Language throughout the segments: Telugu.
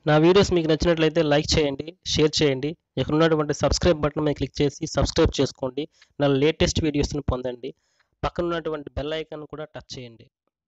నా వీడియోస్ మీకు నచ్చినట్లయితే లైక్ చేయండి షేర్ చేయండి ఇక్కడ ఉన్నటువంటి సబ్స్క్రైబ్ బటన్ మీద క్లిక్ చేసి సబ్స్క్రైబ్ చేసుకోండి నా లేటెస్ట్ వీడియోస్ని పొందండి పక్కన ఉన్నటువంటి బెల్ ఐకాన్ కూడా టచ్ చేయండి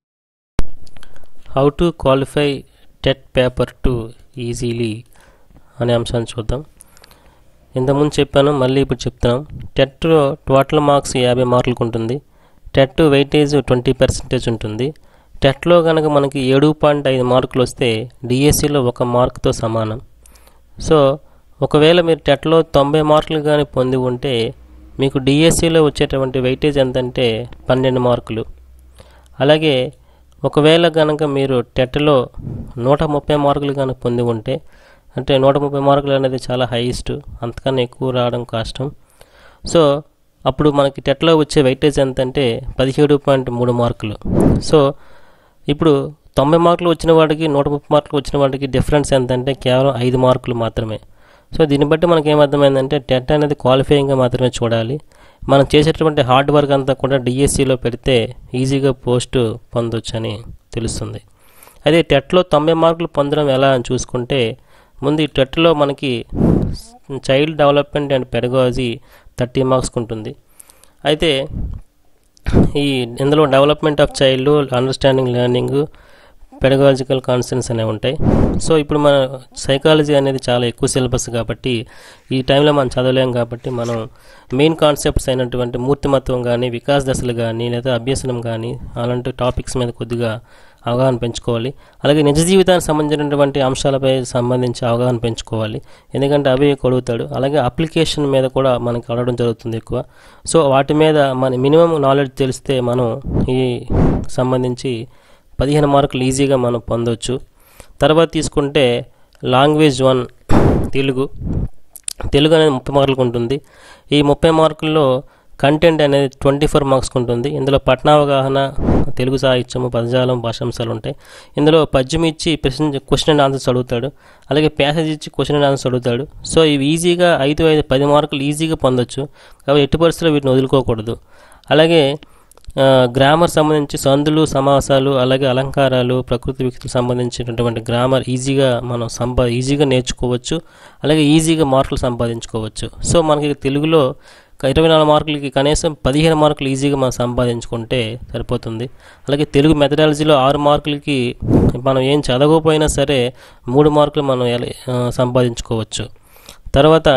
how to qualify TET paper to easily అనే అంశాన్ని చూద్దాం ఇంతకుముందు చెప్పాను మళ్ళీ ఇప్పుడు చెప్తున్నాం టెట్లో టోటల్ మార్క్స్ యాభై మార్కులకు ఉంటుంది టెట్ వెయిటేజ్ ట్వంటీ పర్సెంటేజ్ ఉంటుంది టెట్లో కనుక మనకి ఏడు పాయింట్ ఐదు మార్కులు వస్తే డిఎస్సిలో ఒక మార్కుతో సమానం సో ఒకవేళ మీరు టెట్లో తొంభై మార్కులు కానీ పొంది ఉంటే మీకు డిఎస్సిలో వచ్చేటువంటి వెయిటేజ్ ఎంతంటే పన్నెండు మార్కులు అలాగే ఒకవేళ కనుక మీరు టెట్లో నూట ముప్పై మార్కులు కనుక పొంది ఉంటే అంటే నూట ముప్పై మార్కులు అనేది చాలా హైయెస్ట్ అంతకన్నా ఎక్కువ రావడం కష్టం సో అప్పుడు మనకి టెట్లో వచ్చే వెయిటేజ్ ఎంత అంటే పదిహేడు పాయింట్ మూడు మార్కులు సో ఇప్పుడు తొంభై మార్కులు వచ్చిన వాడికి నూట ముప్పై మార్కులు వచ్చిన వాడికి డిఫరెన్స్ ఎంత అంటే కేవలం ఐదు మార్కులు మాత్రమే సో దీన్ని బట్టి మనకి ఏమర్థమైందంటే టెట్ అనేది క్వాలిఫైయింగ్గా మాత్రమే చూడాలి మనం చేసేటటువంటి హార్డ్ వర్క్ అంతా కూడా డిఎస్సిలో పెడితే ఈజీగా పోస్ట్ పొందొచ్చని తెలుస్తుంది అదే టెట్లో తొంభై మార్కులు పొందడం ఎలా అని చూసుకుంటే ముందు ఈ టెట్లో మనకి child development and pedagogy thirty మార్క్స్కి ఉంటుంది అయితే ఈ ఇందులో development of child understanding learning pedagogical concerns అనేవి ఉంటాయి సో ఇప్పుడు మన సైకాలజీ అనేది చాలా ఎక్కువ సిలబస్ కాబట్టి ఈ టైంలో మనం చదవలేం కాబట్టి మనం మెయిన్ కాన్సెప్ట్స్ అయినటువంటి మూర్తిమత్వం కానీ వికాస్ దశలు కానీ లేదా అభ్యసనం కానీ అలాంటి టాపిక్స్ మీద కొద్దిగా అవగాహన పెంచుకోవాలి అలాగే నిజ జీవితానికి సంబంధించినటువంటి అంశాలపై సంబంధించి అవగాహన పెంచుకోవాలి ఎందుకంటే అవి అడుగుతాడు అలాగే అప్లికేషన్ మీద కూడా మనకి అడగడం జరుగుతుంది ఎక్కువ సో వాటి మీద మన మినిమం నాలెడ్జ్ తెలిస్తే మనం ఈ సంబంధించి పదిహేను మార్కులు ఈజీగా మనం పొందవచ్చు తర్వాత తీసుకుంటే లాంగ్వేజ్ వన్ తెలుగు తెలుగు అనేది ముప్పై మార్కులకు ఉంటుంది ఈ ముప్పై మార్కుల్లో కంటెంట్ అనేది ట్వంటీ ఫోర్ మార్క్స్కి ఉంటుంది ఇందులో పట్నావగాహన తెలుగు సాహిత్యము పదజాలం భాషాంశాలు ఉంటాయి ఇందులో పద్యం ఇచ్చి ప్రశ్న క్వశ్చన్ అండ్ ఆన్సర్స్ అడుగుతాడు అలాగే ప్యాసేజ్ ఇచ్చి క్వశ్చన్ అండ్ ఆన్సర్స్ అడుగుతాడు సో ఇవి ఈజీగా ఐదు ఐదు పది మార్కులు ఈజీగా పొందొచ్చు కాబట్టి ఎట్టి పరిస్థితుల్లో వీటిని వదులుకోకూడదు అలాగే గ్రామర్ సంబంధించి సందులు సమాసాలు అలాగే అలంకారాలు ప్రకృతి వ్యక్తులకు సంబంధించినటువంటి గ్రామర్ ఈజీగా మనం సంపా ఈజీగా నేర్చుకోవచ్చు అలాగే ఈజీగా మార్కులు సంపాదించుకోవచ్చు సో మనకి తెలుగులో ఇరవై నాలుగు మార్కులకి కనీసం పదిహేను మార్కులు ఈజీగా మనం సంపాదించుకుంటే సరిపోతుంది అలాగే తెలుగు మెథడాలజీలో ఆరు మార్కులకి మనం ఏం చదవకపోయినా సరే మూడు మార్కులు మనం సంపాదించుకోవచ్చు తర్వాత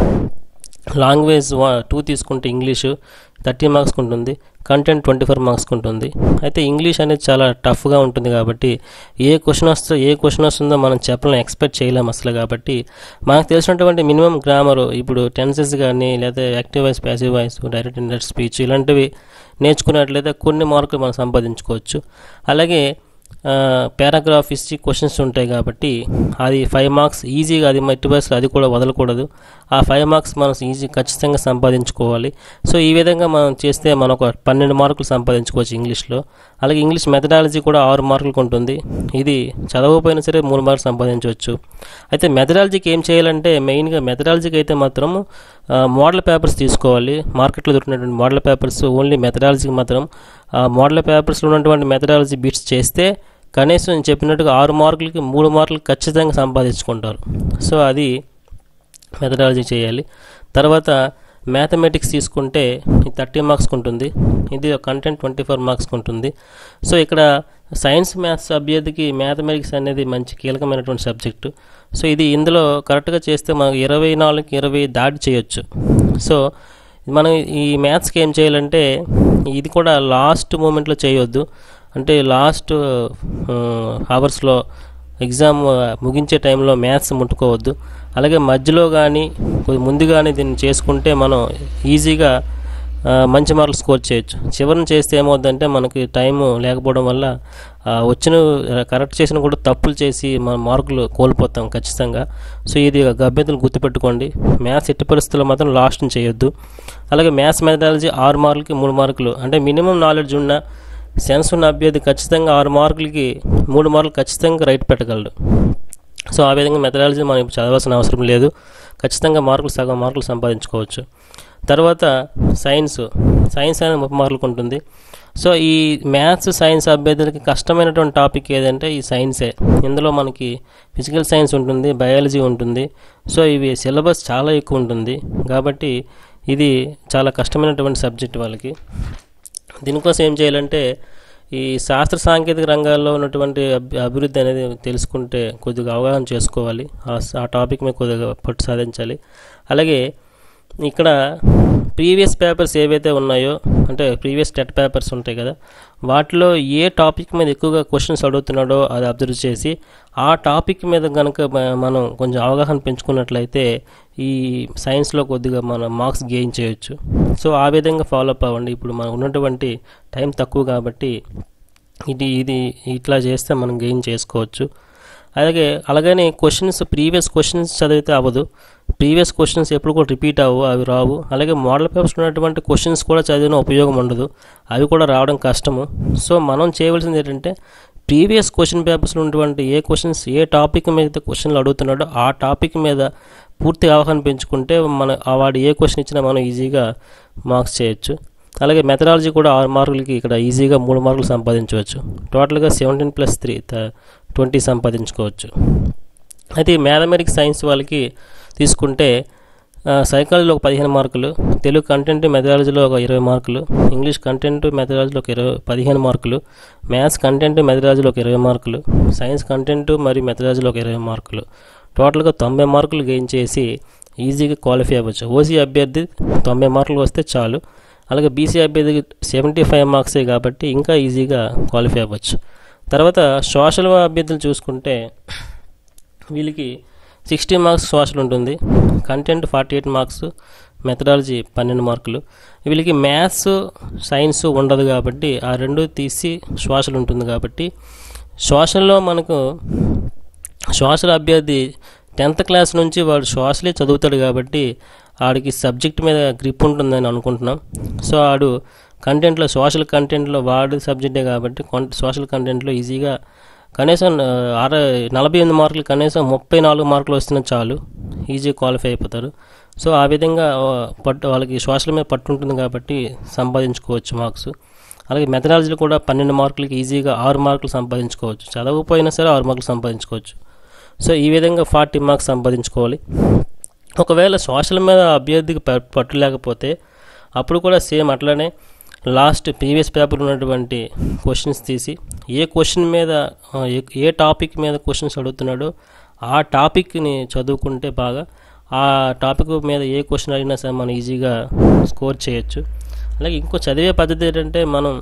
లాంగ్వేజ్ టూ తీసుకుంటే ఇంగ్లీషు థర్టీ మార్క్స్కి ఉంటుంది కంటెంట్ ట్వంటీ ఫోర్ మార్క్స్కి ఉంటుంది అయితే ఇంగ్లీష్ అనేది చాలా టఫ్గా ఉంటుంది కాబట్టి ఏ క్వశ్చన్ వస్తుందో ఏ క్వశ్చన్ వస్తుందో మనం చెప్పలేం ఎక్స్పెక్ట్ చేయలేం అసలు కాబట్టి మనకు తెలిసినటువంటి మినిమం గ్రామర్ ఇప్పుడు టెన్సెస్ కానీ లేదా active voice passive voice direct indirect speech ఇలాంటివి నేర్చుకున్నట్లయితే కొన్ని మార్కులు మనం సంపాదించుకోవచ్చు అలాగే పారాగ్రాఫ్ ఇచ్చి క్వశ్చన్స్ ఉంటాయి కాబట్టి అది ఫైవ్ మార్క్స్ ఈజీగా అది మట్టి బస్సులో అది కూడా వదలకూడదు ఆ ఫైవ్ మార్క్స్ మనం ఈజీ ఖచ్చితంగా సంపాదించుకోవాలి సో ఈ విధంగా మనం చేస్తే మనం ఒక పన్నెండు మార్కులు సంపాదించుకోవచ్చు ఇంగ్లీష్లో అలాగే ఇంగ్లీష్ మెథడాలజీ కూడా ఆరు మార్కులకు ఉంటుంది ఇది చదవకపోయినా సరే మూడు మార్కులు సంపాదించవచ్చు అయితే మెథడాలజీకి ఏం చేయాలంటే మెయిన్గా మెథడాలజీకి అయితే మాత్రం మోడల్ పేపర్స్ తీసుకోవాలి మార్కెట్లో దొరికినటువంటి మోడల్ పేపర్స్ ఓన్లీ మెథడాలజీకి మాత్రం మోడల్ పేపర్స్లో ఉన్నటువంటి మెథడాలజీ బిట్స్ చేస్తే కనీసం నేను చెప్పినట్టుగా ఆరు మార్కులకి మూడు మార్కులు ఖచ్చితంగా సంపాదించుకుంటారు సో అది మెథడాలజీ చేయాలి తర్వాత మ్యాథమెటిక్స్ తీసుకుంటే థర్టీ మార్క్స్కి ఉంటుంది ఇది కంటెంట్ ట్వంటీ ఫోర్ మార్క్స్కి ఉంటుంది సో ఇక్కడ సైన్స్ మ్యాథ్స్ అభ్యర్థికి మ్యాథమెటిక్స్ అనేది మంచి కీలకమైనటువంటి సబ్జెక్టు సో ఇది ఇందులో కరెక్ట్గా చేస్తే మనకు ఇరవై నాలుగుకి ఇరవై దాడి చేయొచ్చు సో మనం ఈ మ్యాథ్స్కి ఏం చేయాలంటే ఇది కూడా లాస్ట్ మూమెంట్లో చేయొద్దు అంటే లాస్ట్ అవర్స్లో ఎగ్జామ్ ముగించే టైంలో మ్యాథ్స్ ముట్టుకోవద్దు అలాగే మధ్యలో కానీ ముందు కానీ దీన్ని చేసుకుంటే మనం ఈజీగా మంచి మార్కులు స్కోర్ చేయొచ్చు చివరిని చేస్తే ఏమవుద్దంటే మనకి టైం లేకపోవడం వల్ల వచ్చిన కరెక్ట్ చేసిన కూడా తప్పులు చేసి మన మార్కులు కోల్పోతాం ఖచ్చితంగా సో ఇది అభ్యర్థులు గుర్తుపెట్టుకోండి మ్యాథ్స్ ఎట్టి పరిస్థితుల్లో మాత్రం లాస్ట్ని చేయొద్దు అలాగే మ్యాథ్స్ మెథడాలజీ ఆరు మార్కులకి మూడు మార్కులు అంటే మినిమం నాలెడ్జ్ ఉన్న సెన్స్ ఉన్న అభ్యర్థి ఖచ్చితంగా ఆరు మార్కులకి మూడు మార్కులు ఖచ్చితంగా రైట్ పెట్టగలడు సో ఆ విధంగా మెథడాలజీ మనం ఇప్పుడు చదవాల్సిన అవసరం లేదు ఖచ్చితంగా మార్కులు సగం మార్కులు సంపాదించుకోవచ్చు తర్వాత సైన్స్ సైన్స్ అనేది ముప్పై మార్కులకు ఉంటుంది సో ఈ మ్యాథ్స్ సైన్స్ అభ్యర్థులకి కష్టమైనటువంటి టాపిక్ ఏదంటే ఈ సైన్సే ఇందులో మనకి ఫిజికల్ సైన్స్ ఉంటుంది బయాలజీ ఉంటుంది సో ఇవి సిలబస్ చాలా ఎక్కువ ఉంటుంది కాబట్టి ఇది చాలా కష్టమైనటువంటి సబ్జెక్ట్ వాళ్ళకి దీనికోసం ఏం చేయాలంటే ఈ శాస్త్ర సాంకేతిక రంగాల్లో ఉన్నటువంటి అభి అభివృద్ధి అనేది తెలుసుకుంటే కొద్దిగా అవగాహన చేసుకోవాలి ఆ స- ఆ టాపిక్ మీద కొద్దిగా పట్టు సాధించాలి అలాగే ఇక్కడ ప్రీవియస్ పేపర్స్ ఏవైతే ఉన్నాయో అంటే ప్రీవియస్ టెట్ పేపర్స్ ఉంటాయి కదా వాటిలో ఏ టాపిక్ మీద ఎక్కువగా క్వశ్చన్స్ అడుగుతున్నాడో అది అబ్జర్వ్ చేసి ఆ టాపిక్ మీద కనుక మ- మనం కొంచెం అవగాహన పెంచుకున్నట్లయితే ఈ సైన్స్లో కొద్దిగా మనం మార్క్స్ గెయిన్ చేయొచ్చు సో ఆ విధంగా ఫాలో అప్ అవ్వండి ఇప్పుడు మనకు ఉన్నటువంటి టైం తక్కువ కాబట్టి ఇది ఇది ఇట్లా చేస్తే మనం గెయిన్ చేసుకోవచ్చు అలాగే అలాగని క్వశ్చన్స్ ప్రీవియస్ క్వశ్చన్స్ చదివితే అవ్వదు ప్రీవియస్ క్వశ్చన్స్ ఎప్పుడు కూడా రిపీట్ అవ్వవు అవి రావు అలాగే మోడల్ పేపర్స్ ఉన్నటువంటి క్వశ్చన్స్ కూడా చదివిన ఉపయోగం ఉండదు అవి కూడా రావడం కష్టము సో మనం చేయవలసింది ఏంటంటే ప్రీవియస్ క్వశ్చన్ పేపర్స్లో ఉన్నటువంటి ఏ క్వశ్చన్స్ ఏ టాపిక్ మీద క్వశ్చన్లు అడుగుతున్నాడో ఆ టాపిక్ మీద పూర్తి అవగాహన పెంచుకుంటే మన ఆ వాడు ఏ క్వశ్చన్ ఇచ్చినా మనం ఈజీగా మార్క్స్ చేయొచ్చు అలాగే మెథడాలజీ కూడా ఆరు మార్కులకి ఇక్కడ ఈజీగా మూడు మార్కులు సంపాదించవచ్చు టోటల్గా సెవెంటీన్ ప్లస్ త్రీ ట్వంటీ సంపాదించుకోవచ్చు అయితే ఈ మ్యాథమెటిక్స్ సైన్స్ వాళ్ళకి తీసుకుంటే సైకాలజీలో ఒక పదిహేను మార్కులు తెలుగు కంటెంట్ మెథడాలజీలో ఒక ఇరవై మార్కులు ఇంగ్లీష్ కంటెంట్ మెథడాలజీలో ఒక ఇరవై పదిహేను మార్కులు మ్యాథ్స్ కంటెంట్ మెథడాలజీలో ఒక ఇరవై మార్కులు సైన్స్ కంటెంట్ మరియు మెథడాలజీలో ఒక ఇరవై మార్కులు టోటల్గా తొంభై మార్కులు గెయిన్ చేసి ఈజీగా క్వాలిఫై అవ్వచ్చు ఓసీ అభ్యర్థి తొంభై మార్కులు వస్తే చాలు అలాగే బీసీ అభ్యర్థికి సెవెంటీ ఫైవ్ మార్క్సే కాబట్టి ఇంకా ఈజీగా క్వాలిఫై అవ్వచ్చు తర్వాత సోషల్ అభ్యర్థులు చూసుకుంటే వీళ్ళకి సిక్స్టీ మార్క్స్ సోషల్ ఉంటుంది content forty eight marks methodology పన్నెండు మార్కులు వీళ్ళకి మ్యాథ్స్ సైన్స్ ఉండదు కాబట్టి ఆ రెండు తీసి సోషల్ ఉంటుంది కాబట్టి సోషల్లో మనకు సోషల్ అభ్యర్థి టెన్త్ క్లాస్ నుంచి వాడు సోషలే చదువుతాడు కాబట్టి ఆడికి సబ్జెక్ట్ మీద గ్రిప్ ఉంటుందని అనుకుంటున్నాం సో ఆడు కంటెంట్లో సోషల్ కంటెంట్లో వాడు సబ్జెక్టే కాబట్టి సోషల్ కంటెంట్లో ఈజీగా కనీసం ఆ, అర నలభై ఎనిమిది మార్కులు కనీసం ముప్పై నాలుగు మార్కులు వస్తున్నా చాలు ఈజీ క్వాలిఫై అయిపోతారు సో ఆ విధంగా ఆ, పట్టు వాళ్ళకి సోషల్ మీద పట్టు ఉంటుంది కాబట్టి సంపాదించుకోవచ్చు మార్క్స్ అలాగే మెథడాలజీలో కూడా పన్నెండు మార్కులకి ఈజీగా ఆరు మార్కులు సంపాదించుకోవచ్చు చదవకపోయినా సరే ఆరు మార్కులు సంపాదించుకోవచ్చు సో ఈ విధంగా ఫార్టీ మార్క్స్ సంపాదించుకోవాలి ఒకవేళ సోషల్ మీద అభ్యర్థికి ప- పట్టు లేకపోతే అప్పుడు కూడా సేమ్ అట్లానే లాస్ట్ ప్రీవియస్ పేపర్ ఉన్నటువంటి క్వశ్చన్స్ తీసి ఏ క్వశ్చన్ మీద ఆ, ఏ- ఏ టాపిక్ మీద క్వశ్చన్స్ అడుగుతున్నాడో ఆ టాపిక్ని చదువుకుంటే బాగా ఆ టాపిక్ మీద ఏ క్వశ్చన్ అడిగినా సరే మనం ఈజీగా స్కోర్ చేయొచ్చు అలాగే ఇంకో చదివే పద్ధతి ఏంటంటే మనం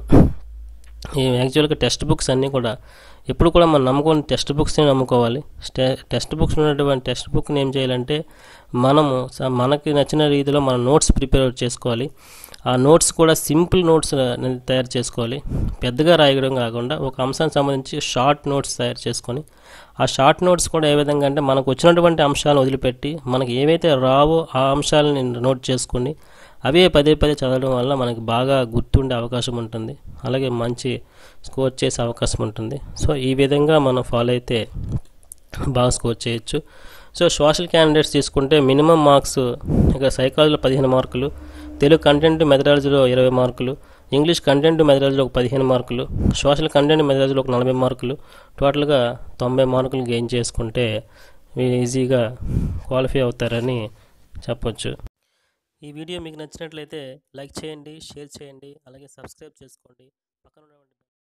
ఈ యాక్చువల్గా టెక్స్ట్ బుక్స్ అన్నీ కూడా ఎప్పుడు కూడా మనం నమ్ముకొని టెక్స్ట్ బుక్స్ని నమ్ముకోవాలి స్టే టెక్స్ట్ బుక్స్ ఉన్నటువంటి టెక్స్ట్ బుక్ని ఏం చేయాలంటే మనము స- మనకి నచ్చిన రీతిలో మనం నోట్స్ ప్రిపేర్ చేసుకోవాలి ఆ నోట్స్ కూడా సింపుల్ నోట్స్ అనేది తయారు చేసుకోవాలి పెద్దగా రాయడం కాకుండా ఒక అంశానికి సంబంధించి షార్ట్ నోట్స్ తయారు చేసుకొని ఆ షార్ట్ నోట్స్ కూడా ఏ విధంగా అంటే మనకు వచ్చినటువంటి అంశాలను వదిలిపెట్టి మనకి ఏవైతే రావో ఆ అంశాలని నోట్ చేసుకొని అవే పదే పదే చదవడం వల్ల మనకి బాగా గుర్తుండే అవకాశం ఉంటుంది అలాగే మంచి స్కోర్ చేసే అవకాశం ఉంటుంది సో ఈ విధంగా మనం ఫాలో అయితే బాగా స్కోర్ చేయొచ్చు సో సోషల్ క్యాండిడేట్స్ తీసుకుంటే మినిమం మార్క్స్ ఇక సైకాలజీలో పదిహేను మార్కులు తెలుగు కంటెంట్ మెథడాలజీలో ఇరవై మార్కులు ఇంగ్లీష్ కంటెంట్ మెథడాలజీలో ఒక పదిహేను మార్కులు సోషల్ కంటెంట్ మెథడాలజీలో ఒక నలభై మార్కులు టోటల్గా తొంభై మార్కులు గెయిన్ చేసుకుంటే మీరు ఈజీగా క్వాలిఫై అవుతారని చెప్పొచ్చు ఈ వీడియో మీకు నచ్చినట్లయితే లైక్ చేయండి షేర్ చేయండి అలాగే సబ్స్క్రైబ్ చేసుకోండి పక్కన ఉన్నటువంటి